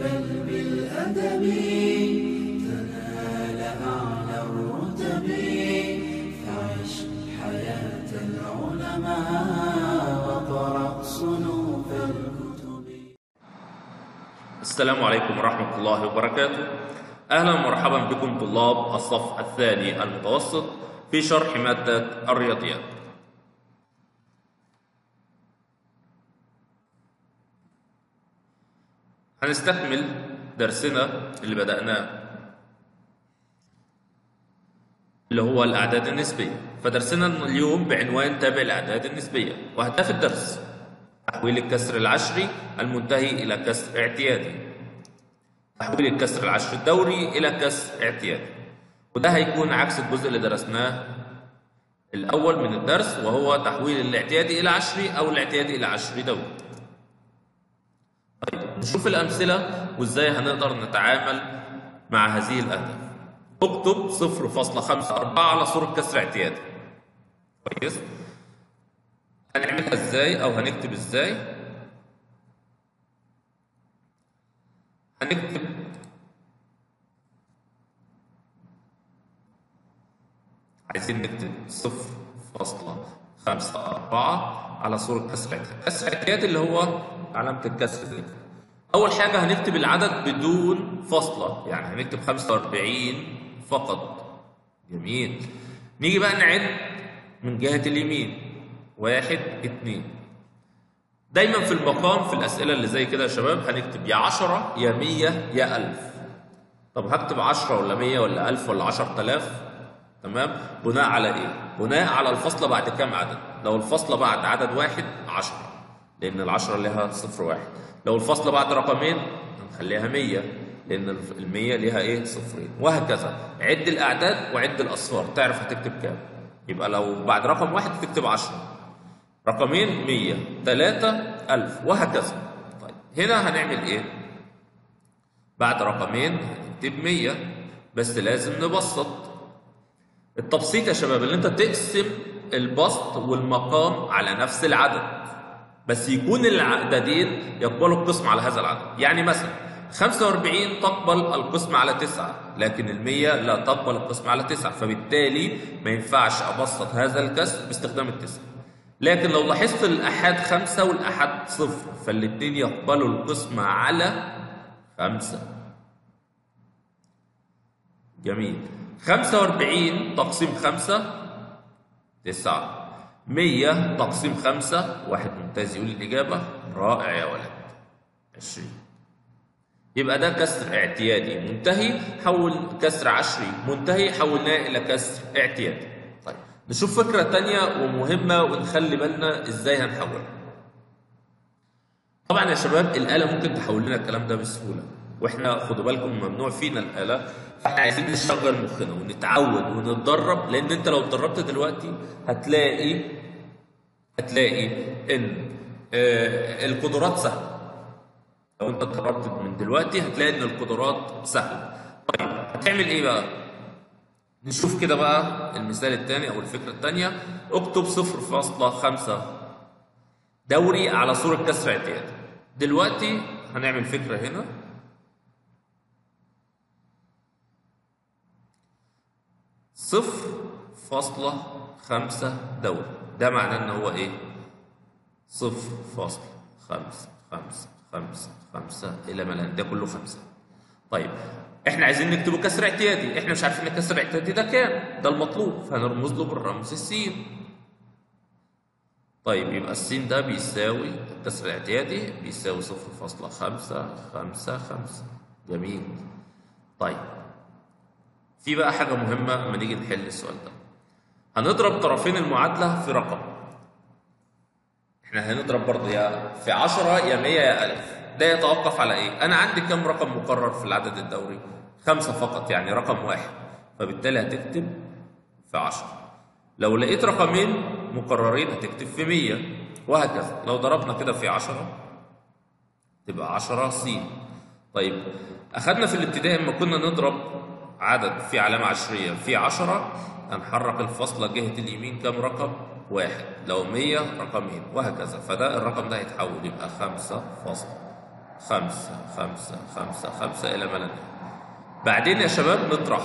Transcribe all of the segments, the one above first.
بل بالأدب تنال أعلى الرتب فعش حياة العلماء وقرأ صنوف الكتب السلام عليكم ورحمة الله وبركاته أهلا ومرحبا بكم طلاب الصف الثاني المتوسط في شرح مادة الرياضيات هنستكمل درسنا اللي بدأناه اللي هو الأعداد النسبية فدرسنا اليوم بعنوان تابع الأعداد النسبية وأهداف الدرس تحويل الكسر العشري المنتهي إلى كسر اعتيادي تحويل الكسر العشري الدوري إلى كسر اعتيادي وده هيكون عكس الجزء اللي درسناه الأول من الدرس وهو تحويل الاعتيادي إلى عشري أو الاعتيادي إلى عشري دوري طيب نشوف الأمثلة وإزاي هنقدر نتعامل مع هذه الأهداف اكتب 0.54 على صورة كسر اعتيادي كويس هنعملها ازاي او هنكتب ازاي هنكتب عايزين نكتب صفر فاصلة خمسة أربعة على صورة كسر اعتيادي كسر اعتيادي اللي هو علامة الكسر دي أول حاجة هنكتب العدد بدون فاصلة يعني هنكتب 45 فقط جميل نيجي بقى نعد من جهة اليمين واحد اتنين دايما في المقام في الأسئلة اللي زي كده يا شباب هنكتب يا عشرة يا مية يا ألف طب هكتب عشرة ولا مية ولا ألف ولا عشر تلاف تمام بناء على إيه؟ بناء على الفصلة بعد كام عدد لو الفصلة بعد عدد واحد عشرة لأن العشرة لها صفر واحد لو الفصلة بعد رقمين هنخليها مية لأن المية ليها إيه؟ صفرين وهكذا عد الأعداد وعد الأصفار تعرف هتكتب كام يبقى لو بعد رقم واحد تكتب عشرة رقمين مية ثلاثة ألف وهكذا طيب هنا هنعمل إيه؟ بعد رقمين هنكتب مية بس لازم نبسط التبسيط يا شباب اللي انت تقسم البسط والمقام على نفس العدد بس يكون العددين يقبلوا القسم على هذا العدد يعني مثلا 45 تقبل القسم على 9 لكن المية لا تقبل القسم على 9 فبالتالي ما ينفعش أبسط هذا الكسر باستخدام التسعة لكن لو لاحظت الأحاد خمسة والأحاد صفر فالاتنين يقبلوا القسم على خمسة جميل 45 تقسيم خمسة تسعة 100 تقسيم خمسة واحد ممتاز يقول الإجابة رائع يا ولد 20 يبقى ده كسر اعتيادي منتهي حول كسر عشري منتهي حولناه إلى كسر اعتيادي طيب نشوف فكرة تانية ومهمة ونخلي بالنا إزاي هنحولها طبعا يا شباب الآلة ممكن تحول لنا الكلام ده بسهولة واحنا خدوا بالكم ممنوع فينا الآلة فاحنا عايزين نشغل مخنا ونتعود ونتدرب لأن أنت لو اتدربت دلوقتي هتلاقي هتلاقي إن آه القدرات سهلة لو أنت اتدربت من دلوقتي هتلاقي إن القدرات سهلة طيب هتعمل إيه بقى؟ نشوف كده بقى المثال الثاني أو الفكرة الثانية اكتب 0.5 دوري على صورة كسر اعتيادي دلوقتي هنعمل فكرة هنا صفر فاصلة خمسة دوري ده معناه ان هو ايه صفر فاصلة خمسة خمسة خمسة خمسة الى ملان ده كله خمسة طيب احنا عايزين نكتبه كسر اعتيادي احنا مش عارفين الكسر الاعتيادي ده كام ده المطلوب فهنرمز له بالرمز السين طيب يبقى السين ده بيساوي الكسر الاعتيادي بيساوي صفر فاصلة خمسة خمسة خمسة جميل طيب في بقى حاجة مهمة لما نيجي نحل السؤال ده هنضرب طرفين المعادلة في رقم احنا هنضرب برضه يا في 10 يا 100 يا 1000 ده يتوقف على ايه؟ أنا عندي كم رقم مقرر في العدد الدوري؟ خمسة فقط يعني رقم واحد فبالتالي هتكتب في 10 لو لقيت رقمين مقررين هتكتب في 100 وهكذا لو ضربنا كده في 10 تبقى 10 س طيب أخدنا في الابتدائي لما كنا نضرب عدد في علامة عشرية في عشرة هنحرك الفاصلة جهة اليمين كم رقم؟ واحد لو مية رقمين وهكذا فده الرقم ده هيتحول يبقى خمسة فاصلة خمسة خمسة خمسة خمسة إلى ما لا نهاية بعدين يا شباب نطرح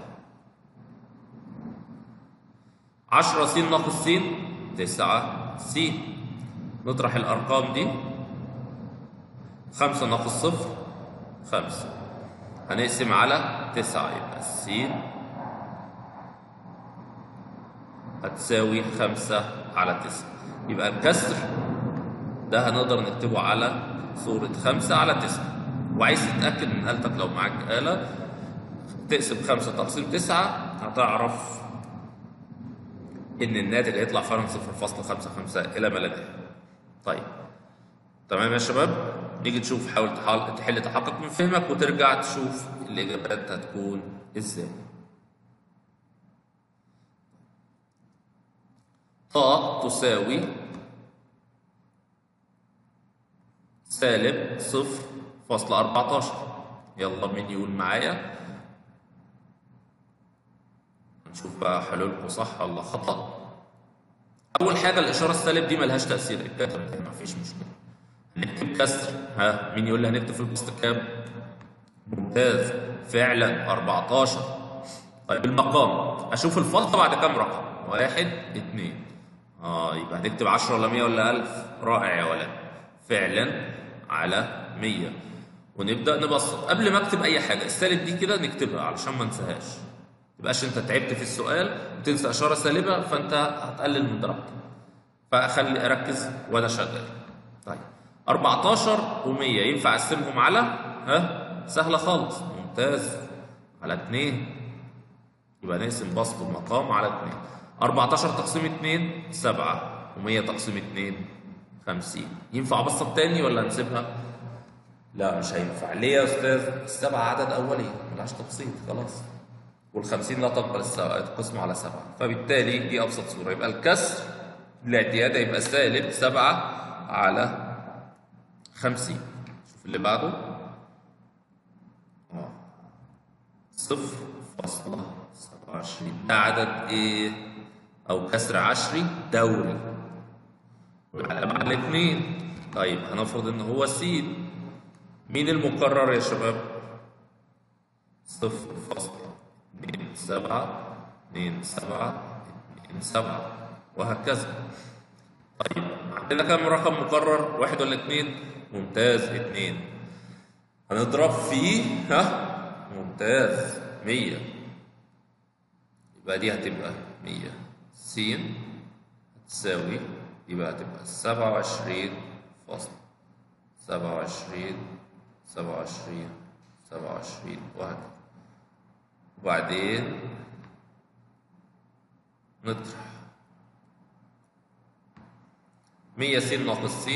عشرة س ناقص س تسعة س نطرح الأرقام دي خمسة ناقص صفر خمسة هنقسم على تسعة يبقى السين هتساوي خمسة على تسعة يبقى الكسر ده هنقدر نكتبه على صورة خمسة على تسعة وعايز تتأكد من آلتك لو معاك آلة تقسم خمسة تقسيم تسعة هتعرف إن الناتج هيطلع فعلا صفر فاصلة خمسة خمسة إلى ما لا نهاية. طيب تمام يا شباب نيجي نشوف حاول تحل, تحل تحقق من فهمك وترجع تشوف الإجابات هتكون إزاي طاء تساوي سالب صفر فاصلة أربعتاشر يلا مين يقول معايا نشوف بقى حلولكم صح ولا خطأ أول حاجة الإشارة السالب دي ملهاش تأثير الكتب مفيش مشكلة نكتب كسر ها مين يقول لي هنكتب في البسط كام؟ ممتاز فعلا 14 طيب المقام اشوف الفلتة بعد كام رقم؟ واحد اتنين اه يبقى هنكتب 10 ولا 100 ولا 1000 رائع يا ولد فعلا على 100 ونبدا نبسط قبل ما اكتب اي حاجه السالب دي كده نكتبها علشان ما انساهاش تبقاش انت تعبت في السؤال وتنسى اشاره سالبه فانت هتقلل من درجتك فاخلي اركز وانا شغال طيب 14 و100 ينفع اقسمهم على ها سهله خالص ممتاز على 2 يبقى نقسم بسط المقام على 2 14 تقسيم 2 7 و100 تقسيم 2 50 ينفع ابسط تاني ولا نسيبها؟ لا مش هينفع ليه يا استاذ؟ السبعة عدد اولي ملهاش تبسيط خلاص وال50 لا تقبل القسم على سبعة فبالتالي دي ابسط صورة يبقى الكسر الاعتياد هيبقى سالب 7 على 50 شوف اللي بعده اه صفر فاصلة سبعة وعشرين ده عدد ايه او كسر عشري دوري والعلامة على الاثنين طيب هنفرض ان هو س مين المكرر يا شباب صفر فاصلة اتنين سبعة اتنين سبعة اتنين سبعة وهكذا طيب عندنا كم رقم مكرر واحد ولا اتنين ممتاز اتنين هنضرب فيه ها ممتاز مية يبقى دي هتبقى مية س هتساوي يبقى هتبقى سبعة وعشرين فاصل سبعة وعشرين سبعة وعشرين سبعة وعشرين وهكذا وبعدين نطرح مية س ناقص س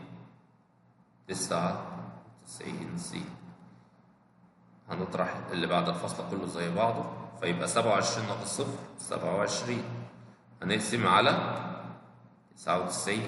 تسعة وتسعين س هنطرح اللي بعد الفصل كله زي بعضه فيبقى سبعة وعشرين ناقص صفر سبعة وعشرين هنقسم على تسعة وتسعين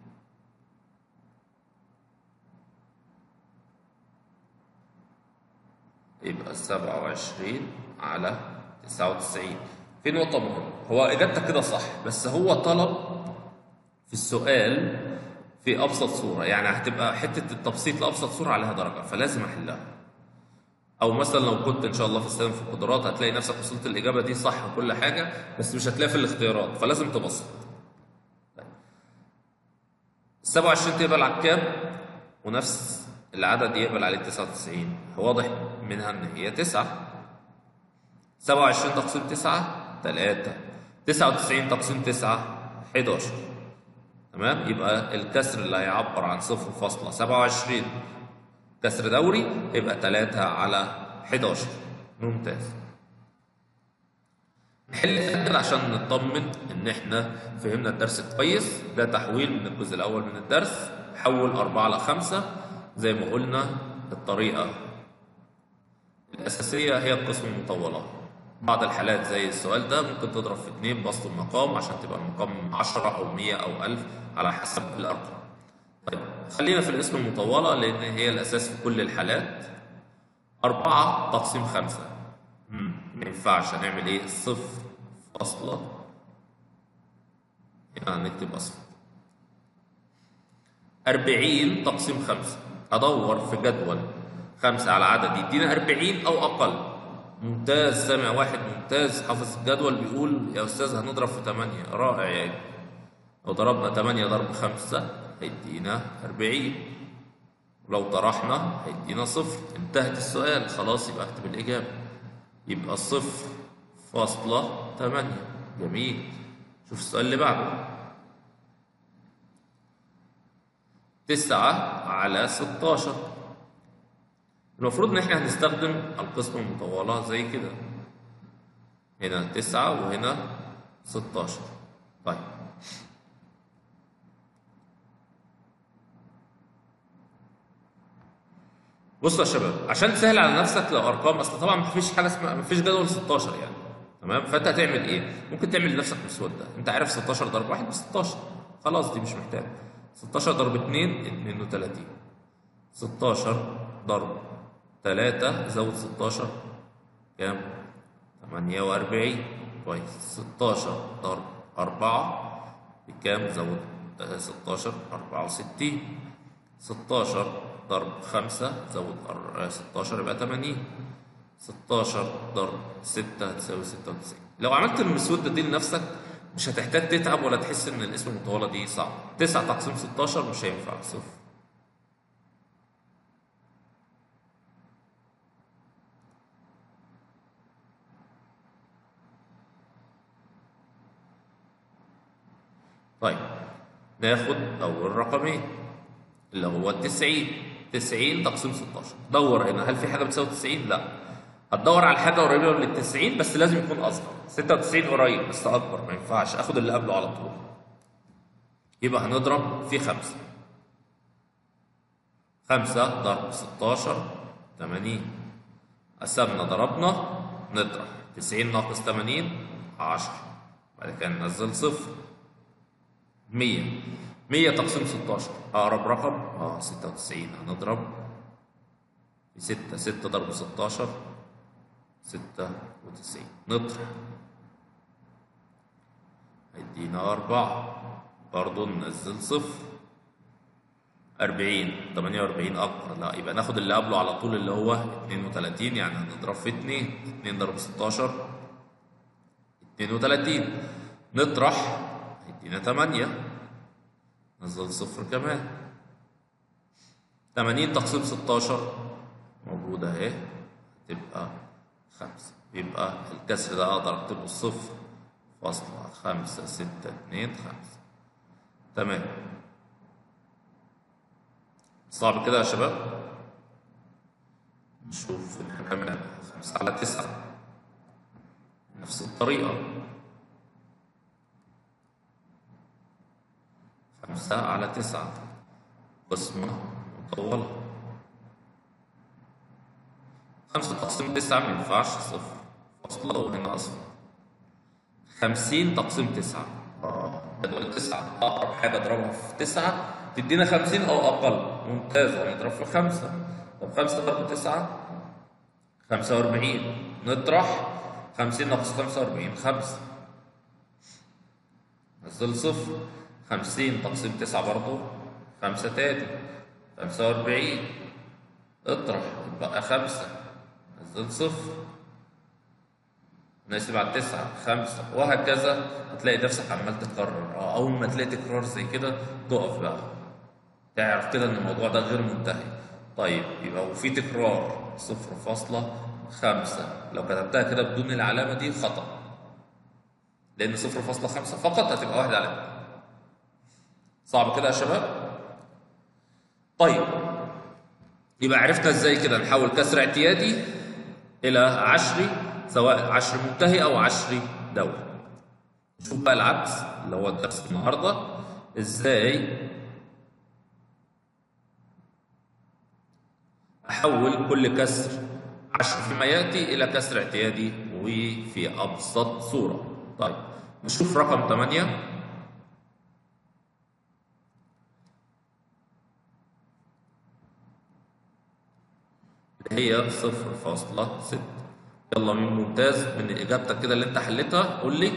يبقى سبعة وعشرين على تسعة وتسعين في نقطة مهمة هو إجابتك كده صح بس هو طلب في السؤال في أبسط صورة يعني هتبقى حتة التبسيط لأبسط صورة عليها درجة فلازم أحلها او مثلا لو كنت ان شاء الله في السنه في القدرات هتلاقي نفسك وصلت الاجابه دي صح وكل حاجه بس مش هتلاقيها في الاختيارات فلازم تبسط طيب. ال 27 تقبل على الكام ونفس العدد يقبل عليه 99 واضح منها ان هي 9 27 تقسيم 9 3 99 تقسيم 9 11 تمام يبقى الكسر اللي هيعبر عن 0.27 كسر دوري يبقى 3 على 11 ممتاز نحل كده عشان نطمن ان احنا فهمنا الدرس كويس ده تحويل من الجزء الاول من الدرس حول 4 على 5 زي ما قلنا الطريقه الاساسيه هي القسم المطوله بعض الحالات زي السؤال ده ممكن تضرب في 2 بسط المقام عشان تبقى المقام 10 او 100 او 1000 على حسب الارقام طيب خلينا في الاسم المطولة لأن هي الأساس في كل الحالات أربعة تقسيم خمسة ما ينفعش هنعمل إيه؟ صفر فاصلة يعني نكتب أصفر أربعين تقسيم خمسة ادور في جدول خمسة على عدد يدينا 40 او اقل ممتاز سامع واحد ممتاز حافظ الجدول بيقول يا استاذ هنضرب في 8 رائع يا ابني لو ضربنا 8 ضرب 5 هيدينا 40 ولو طرحنا هيدينا صفر انتهت السؤال خلاص يبقى اكتب الإجابة يبقى صفر فاصلة تمانية جميل شوف السؤال اللي بعده تسعة على ستاشر المفروض إن إحنا هنستخدم القسمة المطولة زي كده هنا تسعة وهنا ستاشر طيب بصوا يا شباب عشان تسهل على نفسك لو ارقام اصل طبعا مفيش حاجه اسمها مفيش جدول 16 يعني تمام فانت هتعمل ايه؟ ممكن تعمل لنفسك مسوده انت عارف 16 ضرب 1 ب 16 خلاص دي مش محتاج 16 ضرب 2 32 16 ضرب 3 زود 16 كام؟ 48 كويس 16 ضرب 4 بكام؟ زود 16 64 16 ضرب 5 زود 16 يبقى 80 16 ضرب 6 هتساوي 96 لو عملت المسودة دي لنفسك مش هتحتاج تتعب ولا تحس ان الاسم المطولة دي صعب 9 تقسيم 16 مش هينفع صفر طيب ناخد أول رقمين اللي هو التسعين 90 تقسيم 16 دور هنا هل في حاجه بتساوي 90 لا هتدور على حاجه قريبه من ال 90 بس لازم يكون اصغر 96 قريب بس اكبر ما ينفعش اخد اللي قبله على طول يبقى هنضرب في 5 5 ضرب 16 80 قسمنا ضربنا نطرح 90 ناقص 80 10 بعد كده ننزل صفر 100 100 تقسيم 16 أقرب رقم اه 96 هنضرب في 6 6 ضرب 16 96 نطرح هيدينا 4 برضه ننزل صفر 40 48 أكبر لا يبقى ناخد اللي قبله على طول اللي هو 32 يعني هنضرب في 2 2 ضرب 16 32 نطرح هيدينا 8 نزل صفر كمان 80 تقسيم 16 موجودة اهي تبقى خمسة يبقى الكسر ده اقدر اكتبه صفر فاصلة خمسة ستة اتنين خمسة تمام صعب كده يا شباب نشوف الحكام خمسة على تسعة نفس الطريقة خمسة على تسعة قسمة مطولة خمسة تقسيم تسعة ما ينفعش صفر فاصلة وهنا أصفر خمسين تقسيم تسعة اه جدول تسعة أقرب حاجة أضربها في تسعة تدينا خمسين أو أقل ممتاز هنضرب في خمسة طب خمسة ضرب تسعة خمسة وأربعين نطرح خمسين ناقص خمسة وأربعين خمسة نزل صفر خمسين تقسيم تسعة برضه خمسة تاني خمسة وأربعين اطرح يبقى خمسة نزل صفر نقسم على التسعة خمسة وهكذا هتلاقي نفسك عمال تكرر اه أول ما تلاقي تكرار زي كده تقف بقى تعرف كده إن الموضوع ده غير منتهي طيب يبقى وفي تكرار صفر فاصلة خمسة لو كتبتها كده بدون العلامة دي خطأ لأن صفر فاصلة خمسة فقط هتبقى واحد علامة صعب كده يا شباب طيب يبقى عرفنا ازاي كده نحول كسر اعتيادي الى عشري سواء عشر منتهي او عشري دوري نشوف بقى العكس اللي هو درس النهارده ازاي احول كل كسر عشر فيما ياتي الى كسر اعتيادي وفي ابسط صوره طيب نشوف رقم 8 هي صفر فاصلة ستة يلا مين ممتاز من إجابتك كده اللي أنت حلتها قول لي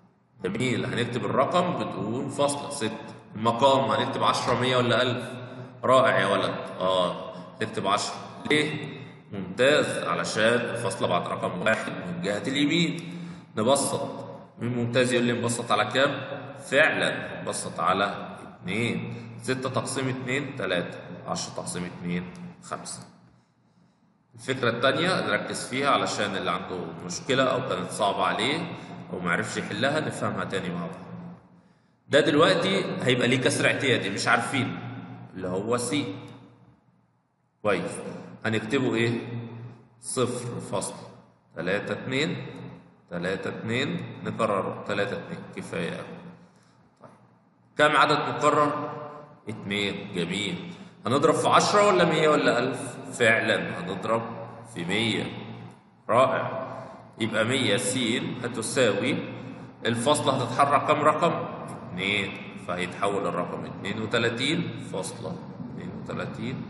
جميل هنكتب الرقم بدون فاصلة ستة المقام هنكتب عشرة مية ولا ألف رائع يا ولد اه تكتب 10 ليه؟ ممتاز علشان الفاصلة بعد رقم واحد من جهة اليمين نبسط مين ممتاز يقول لي نبسط على كام؟ فعلا نبسط على 2 6 تقسيم 2 3 10 تقسيم 2 5 الفكرة التانية نركز فيها علشان اللي عنده مشكلة أو كانت صعبة عليه أو معرفش يحلها نفهمها تاني مع بعض ده دلوقتي هيبقى ليه كسر اعتيادي مش عارفين اللي هو سي كويس هنكتبه ايه صفر فاصل تلاتة اتنين تلاتة اتنين نكرره تلاتة اتنين كفاية أوي طيب كم عدد مكرر اتنين جميل هنضرب في عشرة ولا مية ولا ألف فعلا هنضرب في مية رائع يبقى مية س هتساوي الفاصلة هتتحرك كم رقم اتنين فهيتحول الرقم اتنين وتلاتين فاصلة اتنين وتلاتين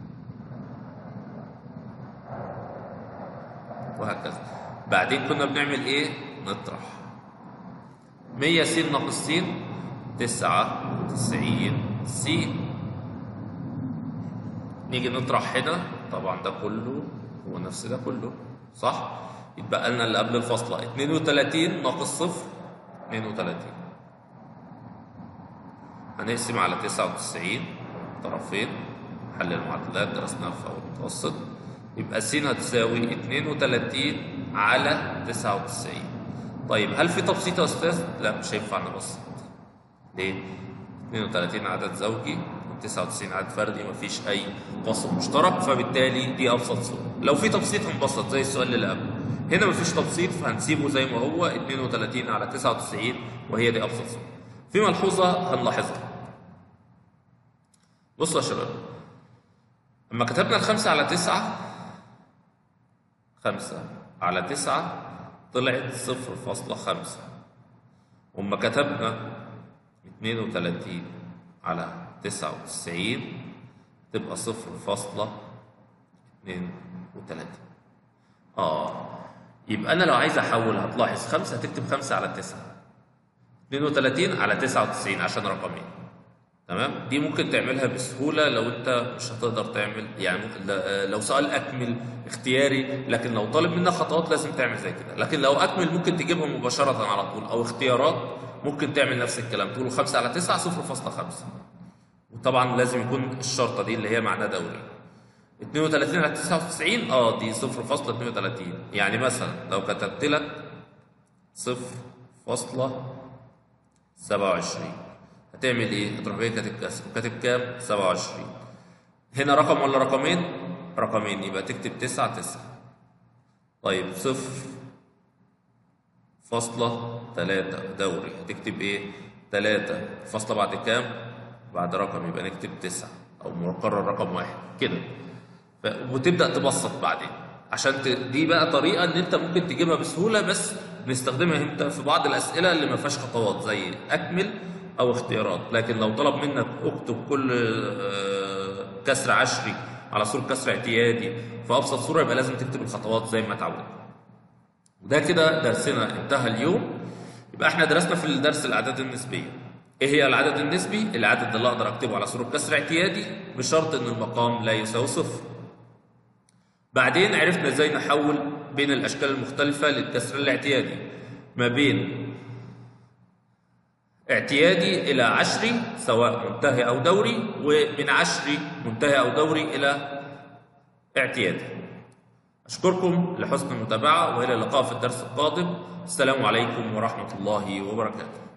وهكذا بعدين كنا بنعمل ايه نطرح 100 س ناقص س 99 س نيجي نطرح هنا طبعا ده كله هو نفس ده كله صح يتبقى لنا اللي قبل الفاصلة 32 ناقص صفر 32 هنقسم على 99 طرفين حل المعادلات درسناها في أول متوسط يبقى س هتساوي 32 على 99 طيب هل في تبسيط يا استاذ؟ لا مش هينفع نبسط ليه؟ 32 عدد زوجي و99 عدد فردي مفيش اي وسط مشترك فبالتالي دي ابسط صوره لو في تبسيط هنبسط زي السؤال اللي قبله هنا مفيش تبسيط فهنسيبه زي ما هو 32 على 99 وهي دي ابسط صوره في ملحوظه هنلاحظها بصوا يا شباب لما كتبنا الخمسة على تسعة خمسة على تسعة طلعت صفر فاصلة خمسة وما كتبنا اتنين وتلاتين على تسعة وتسعين تبقى صفر فاصلة اتنين وتلاتين اه يبقى أنا لو عايز أحول هتلاحظ خمسة هتكتب خمسة على تسعة اتنين وتلاتين على تسعة وتسعين عشان رقمين تمام دي ممكن تعملها بسهوله لو انت مش هتقدر تعمل يعني لو سؤال اكمل اختياري لكن لو طالب منك خطوات لازم تعمل زي كده لكن لو اكمل ممكن تجيبهم مباشره على طول او اختيارات ممكن تعمل نفس الكلام تقول 5 على 9 0.5 وطبعا لازم يكون الشرطه دي اللي هي معناه دوري 32 على 99 اه دي 0.32 يعني مثلا لو كتبت لك 0.27 هتعمل ايه؟ هتروح جاي كاتب كسر كاتب كام؟ 27 هنا رقم ولا رقمين؟ رقمين يبقى تكتب 9 9 طيب صفر فاصلة تلاتة دوري هتكتب ايه؟ تلاتة فاصلة بعد كام؟ بعد رقم يبقى نكتب تسعة أو مقرر رقم واحد كده ف... وتبدأ تبسط بعدين عشان ت... دي بقى طريقة إن أنت ممكن تجيبها بسهولة بس بنستخدمها أنت في بعض الأسئلة اللي ما فيهاش خطوات زي أكمل او اختيارات لكن لو طلب منك اكتب كل كسر عشري على صورة كسر اعتيادي في ابسط صورة يبقى لازم تكتب الخطوات زي ما اتعودنا وده كده درسنا انتهى اليوم يبقى احنا درسنا في الدرس الاعداد النسبية ايه هي العدد النسبي العدد اللي اقدر اكتبه على صورة كسر اعتيادي بشرط ان المقام لا يساوي صفر بعدين عرفنا ازاي نحول بين الاشكال المختلفة للكسر الاعتيادي ما بين اعتيادي إلى عشري سواء منتهي أو دوري ومن عشري منتهي أو دوري إلى اعتيادي أشكركم لحسن المتابعة وإلى اللقاء في الدرس القادم السلام عليكم ورحمة الله وبركاته